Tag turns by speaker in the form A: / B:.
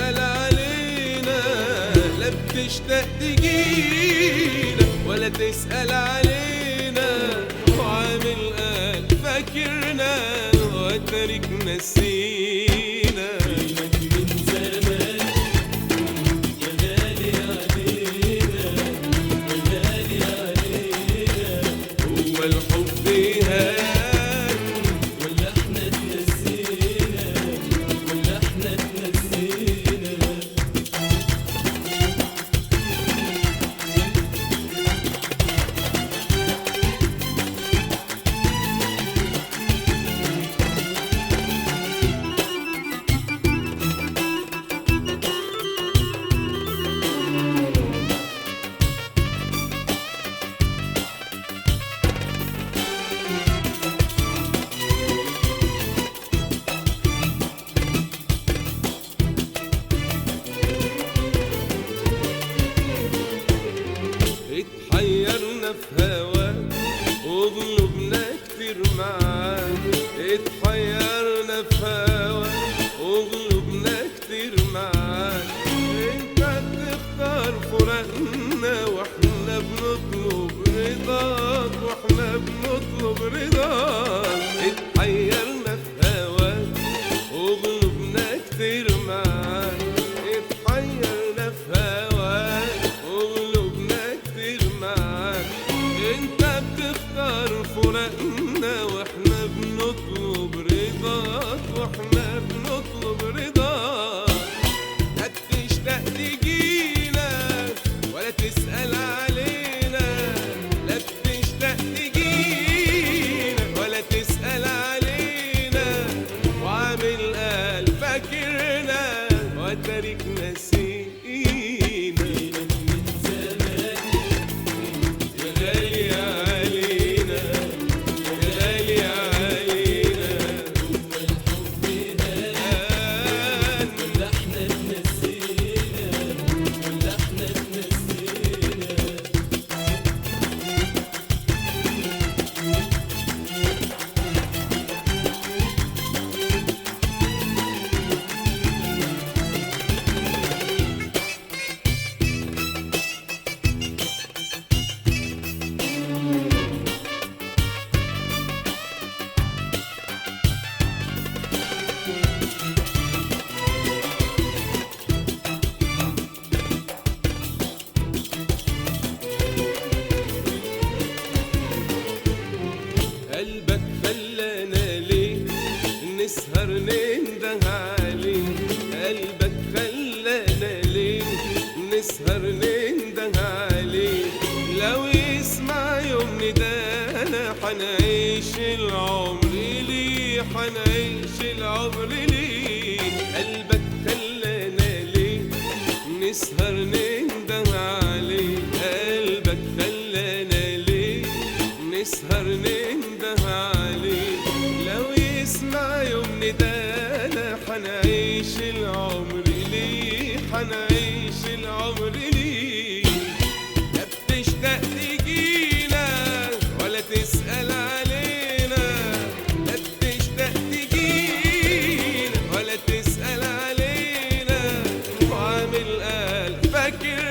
A: تسأل علينا لا بتشتاق تجينا ولا تسأل علينا وعامل قال فاكرنا وتارك نسينا
B: من زمان يا غالي علينا يا غالي علينا
A: هو الحب هان
B: ولا احنا اتنسينا ولا احنا اتنسينا
A: اتحيرنا في هواك وقلوبنا كتير معاك اتحيرنا في هواك وقلوبنا كتير معاك انت بتختار فراقنا واحنا بنطلب رضاك واحنا بنطلب رضاك اتحيرنا في هواك وقلوبنا كتير معاك اتحيرنا في هواك وقلوبنا كتير معاك انت بتختار فراقنا واحنا بنطلب رضاك واحنا بنطلب رضاك لا بتشتاق تجينا ولا تسأل علينا لا بتشتاق تجينا ولا تسأل علينا وعامل قال فاكرنا وتارك نسينا
B: من زمان
A: يا غالي علينا يا غالي علينا
B: والحب هان
A: هان
B: ولا احنا اتنسينا ولا احنا اتنسينا
A: قلبك خلانا ليه نسهر ننده عليه قلبك خلانا ليه نسهر ننده عليه لو يسمع يوم ندانا حنعيش العمر ليه حنعيش العمر ليه قلبك خلانا ليه نسهر ننده عليه قلبك خلانا ليه نسهر ننده عليه لو يسمع يوم ندانا حنعيش العمر ليه حنعيش العمر ليه لا بتشتاق تجينا ولا تسأل علينا لا بتشتاق تجينا ولا تسأل علينا وعامل قال فاكر